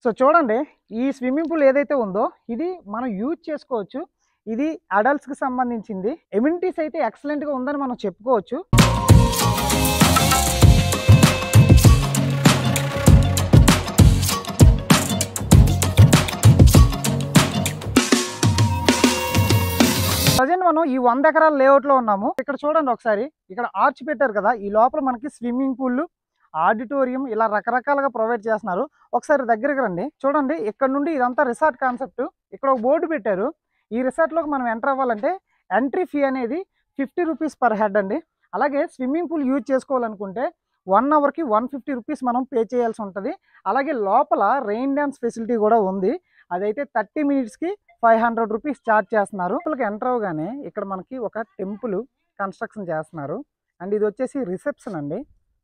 so చూడండి ఈ swimming pool ఏదైతే ఉందో ఇది మనం యూజ్ చేసుకోవచ్చు ఇది అడల్ట్స్కి సంబంధించింది ఎమ్యూనిటీస్ అయితే ఎక్సలెంట్గా ఉందని మనం చెప్పుకోవచ్చు ప్రజెంట్ మనం ఈ వంద ఎకరాల లేఅవుట్ లో ఉన్నాము ఇక్కడ చూడండి ఒకసారి ఇక్కడ ఆర్చ్ పెట్టారు కదా ఈ లోపల మనకి స్విమ్మింగ్ పూల్ ఆడిటోరియం ఇలా రకరకాలుగా ప్రొవైడ్ చేస్తున్నారు ఒకసారి దగ్గరికి రండి చూడండి ఇక్కడ నుండి ఇదంతా రిసార్ట్ కాన్సెప్ట్ ఇక్కడ ఒక బోర్డు పెట్టారు ఈ రిసార్ట్ లోకి మనం ఎంటర్ అవ్వాలంటే ఎంట్రీ ఫీ అనేది ఫిఫ్టీ రూపీస్ పర్ హెడ్ అండి అలాగే స్విమ్మింగ్ పూల్ యూజ్ చేసుకోవాలనుకుంటే వన్ అవర్కి వన్ ఫిఫ్టీ రూపీస్ మనం పే చేయాల్సి ఉంటుంది అలాగే లోపల రెయిన్ డ్యాన్స్ ఫెసిలిటీ కూడా ఉంది అదైతే థర్టీ మినిట్స్కి ఫైవ్ హండ్రెడ్ రూపీస్ ఛార్జ్ చేస్తున్నారు లోపలికి ఎంటర్ అవగానే ఇక్కడ మనకి ఒక టెంపుల్ కన్స్ట్రక్షన్ చేస్తున్నారు అండ్ ఇది వచ్చేసి రిసెప్షన్ అండి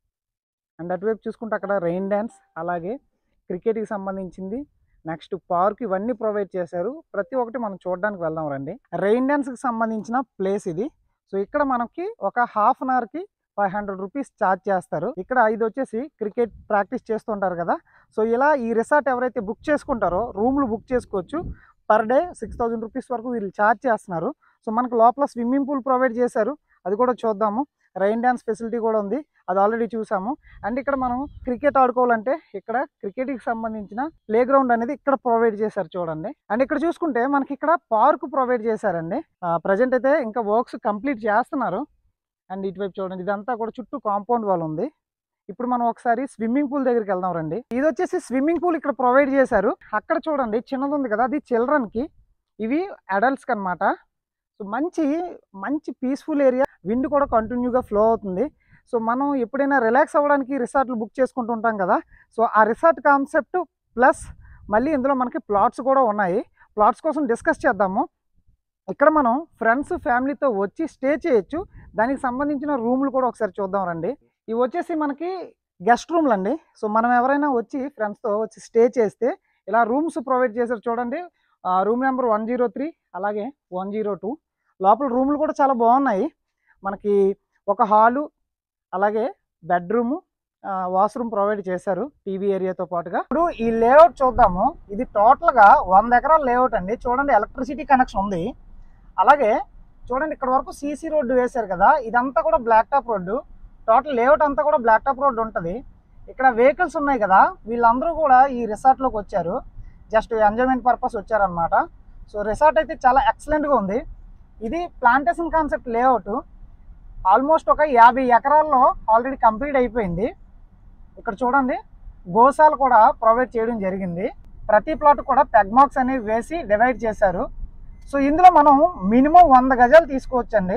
అండ్ అటువైపు చూసుకుంటే అక్కడ రెయిన్ డ్యాన్స్ అలాగే క్రికెట్కి సంబంధించింది నెక్స్ట్ పార్క్ ఇవన్నీ ప్రొవైడ్ చేశారు ప్రతి ఒక్కటి మనం చూడడానికి వెళ్దాం రండి రెయిన్ డ్యాన్స్కి సంబంధించిన ప్లేస్ ఇది సో ఇక్కడ మనకి ఒక హాఫ్ అన్ అవర్కి ఫైవ్ హండ్రెడ్ రూపీస్ ఛార్జ్ చేస్తారు ఇక్కడ ఇది వచ్చేసి క్రికెట్ ప్రాక్టీస్ చేస్తుంటారు కదా సో ఇలా ఈ రిసార్ట్ ఎవరైతే బుక్ చేసుకుంటారో రూమ్లు బుక్ చేసుకోవచ్చు per day six thousand rupees వరకు వీళ్ళు ఛార్జ్ చేస్తున్నారు సో మనకు లోపల స్విమ్మింగ్ పూల్ ప్రొవైడ్ చేశారు అది కూడా చూద్దాము రైన్ డ్యాన్స్ ఫెసిలిటీ కూడా ఉంది అది ఆల్రెడీ చూసాము అండ్ ఇక్కడ మనం క్రికెట్ ఆడుకోవాలంటే ఇక్కడ క్రికెట్కి సంబంధించిన ప్లే గ్రౌండ్ అనేది ఇక్కడ ప్రొవైడ్ చేశారు చూడండి అండ్ ఇక్కడ చూసుకుంటే మనకి ఇక్కడ పార్క్ ప్రొవైడ్ చేశారండి ప్రజెంట్ అయితే ఇంకా వర్క్స్ కంప్లీట్ చేస్తున్నారు అండ్ ఇటువైపు చూడండి ఇదంతా కూడా చుట్టూ కాంపౌండ్ వాల్ ఉంది ఇప్పుడు మనం ఒకసారి స్విమ్మింగ్ పూల్ దగ్గరికి వెళ్దాం రండి ఇది వచ్చేసి స్విమ్మింగ్ పూల్ ఇక్కడ ప్రొవైడ్ చేశారు అక్కడ చూడండి చిన్నది ఉంది కదా అది children కి ఇవి అడల్ట్స్కి అనమాట సో మంచి మంచి పీస్ఫుల్ ఏరియా విండ్ కూడా కంటిన్యూగా ఫ్లో అవుతుంది సో మనం ఎప్పుడైనా రిలాక్స్ అవ్వడానికి రిసార్ట్లు బుక్ చేసుకుంటూ ఉంటాం కదా సో ఆ రిసార్ట్ కాన్సెప్ట్ ప్లస్ మళ్ళీ ఇందులో మనకి ప్లాట్స్ కూడా ఉన్నాయి ప్లాట్స్ కోసం డిస్కస్ చేద్దాము ఇక్కడ మనం ఫ్రెండ్స్ ఫ్యామిలీతో వచ్చి స్టే చేయొచ్చు దానికి సంబంధించిన రూమ్లు కూడా ఒకసారి చూద్దాం రండి ఇవి వచ్చేసి మనకి గెస్ట్ రూమ్లు అండి సో మనం ఎవరైనా వచ్చి ఫ్రెండ్స్తో వచ్చి స్టే చేస్తే ఇలా రూమ్స్ ప్రొవైడ్ చేశారు చూడండి room number one zero three అలాగే వన్ జీరో టూ లోపల రూమ్లు కూడా చాలా బాగున్నాయి మనకి ఒక హాలు అలాగే బెడ్రూము వాష్రూమ్ ప్రొవైడ్ చేశారు టీవీ ఏరియాతో పాటుగా ఇప్పుడు ఈ లేఅవుట్ చూద్దాము ఇది టోటల్గా వంద ఎకరాల లేఅవుట్ అండి చూడండి ఎలక్ట్రిసిటీ కనెక్షన్ ఉంది అలాగే చూడండి ఇక్కడ వరకు సీసీ రోడ్డు వేశారు కదా ఇదంతా కూడా black top road total layout అంతా కూడా బ్లాక్ టాప్ రోడ్డు ఉంటుంది ఇక్కడ వెహికల్స్ ఉన్నాయి కదా వీళ్ళందరూ కూడా ఈ రిసార్ట్లోకి వచ్చారు జస్ట్ ఎంజాయ్మెంట్ పర్పస్ వచ్చారనమాట సో రిసార్ట్ అయితే చాలా ఎక్సలెంట్గా ఉంది ఇది ప్లాంటేషన్ కాన్సెప్ట్ లేఅవుట్ ఆల్మోస్ట్ ఒక యాభై ఎకరాల్లో ఆల్రెడీ కంప్లీట్ అయిపోయింది ఇక్కడ చూడండి గోసాలు కూడా ప్రొవైడ్ చేయడం జరిగింది ప్రతి ప్లాట్ కూడా పెగ్మాక్స్ అనేవి వేసి డివైడ్ చేశారు సో ఇందులో మనం మినిమం వంద గజాలు తీసుకోవచ్చండి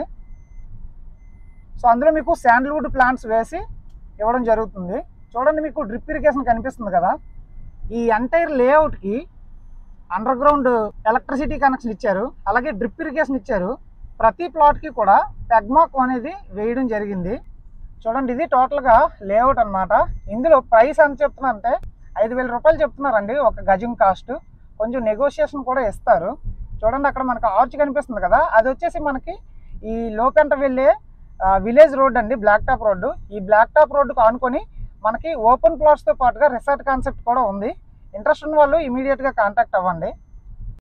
సో అందులో మీకు శాండల్వుడ్ ప్లాంట్స్ వేసి ఇవ్వడం జరుగుతుంది చూడండి మీకు డ్రిప్ ఇరిగేషన్ కనిపిస్తుంది కదా ఈ ఎంటైర్ లేఅవుట్కి అండర్ గ్రౌండ్ ఎలక్ట్రిసిటీ కనెక్షన్ ఇచ్చారు అలాగే డ్రిప్ ఇరిగేషన్ ఇచ్చారు ప్రతి ప్లాట్కి కూడా పెగ్మాక్ అనేది వేయడం జరిగింది చూడండి ఇది టోటల్గా లేఅవుట్ అన్నమాట ఇందులో ప్రైస్ ఎంత చెప్తున్నారంటే ఐదు వేల రూపాయలు చెప్తున్నారండి ఒక గజం కాస్ట్ కొంచెం నెగోషియేషన్ కూడా ఇస్తారు చూడండి అక్కడ మనకు ఆర్చ్ కనిపిస్తుంది కదా అది వచ్చేసి మనకి ఈ లోకంట వెళ్ళే విలేజ్ రోడ్ అండి బ్లాక్ టాప్ రోడ్డు ఈ బ్లాక్ టాప్ రోడ్డుకు ఆనుకొని మనకి ఓపెన్ ప్లాట్స్తో పాటుగా రిసార్ట్ కాన్సెప్ట్ కూడా ఉంది ఇంట్రెస్ట్ ఉన్న వాళ్ళు ఇమీడియట్గా కాంటాక్ట్ అవ్వండి